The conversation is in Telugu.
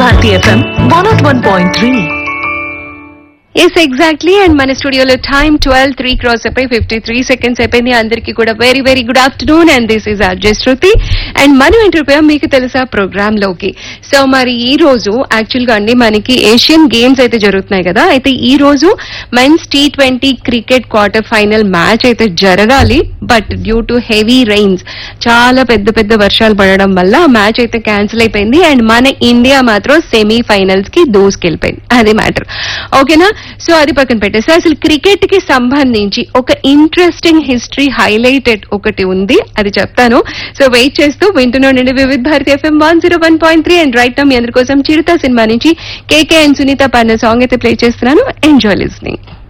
Bharati FM one naught one point three yes exactly and మన స్టూడియోలో టైం ట్వెల్వ్ త్రీ క్రాస్ అయిపోయి ఫిఫ్టీ త్రీ సెకండ్స్ అయిపోయింది అందరికీ కూడా very very good afternoon and this is RJ Shruti and మనం ఎంటర్ మీకు తెలుసా ప్రోగ్రామ్ లోకి సో మరి ఈ రోజు యాక్చువల్ గా అండి మనకి ఏషియన్ గేమ్స్ అయితే జరుగుతున్నాయి కదా అయితే ఈ రోజు men's T twenty cricket quarter final match అయితే జరగాలి but due to heavy rains చాలా పెద్ద పెద్ద వర్షాలు పడడం వల్ల ఆ మ్యాచ్ అయితే క్యాన్సిల్ అయిపోయింది అండ్ మన ఇండియా మాత్రం సెమీ ఫైనల్స్ కి దూసుకెళ్ళిపోయింది అది మ్యాటర్ ఓకేనా సో అది పక్కన పెట్టేసి అసలు క్రికెట్ కి సంబంధించి ఒక ఇంట్రెస్టింగ్ హిస్టరీ హైలైటెడ్ ఒకటి ఉంది అది చెప్తాను సో వెయిట్ చేస్తూ వింటున్నానండి Vividh Bharati FM one zero one point three and right మీ అందరి కోసం చిరుత సినిమా నుంచి కేకే అండ్ సునీత పన్న సాంగ్ అయితే ప్లే చేస్తున్నాను ఎంజాయ్ లిస్నింగ్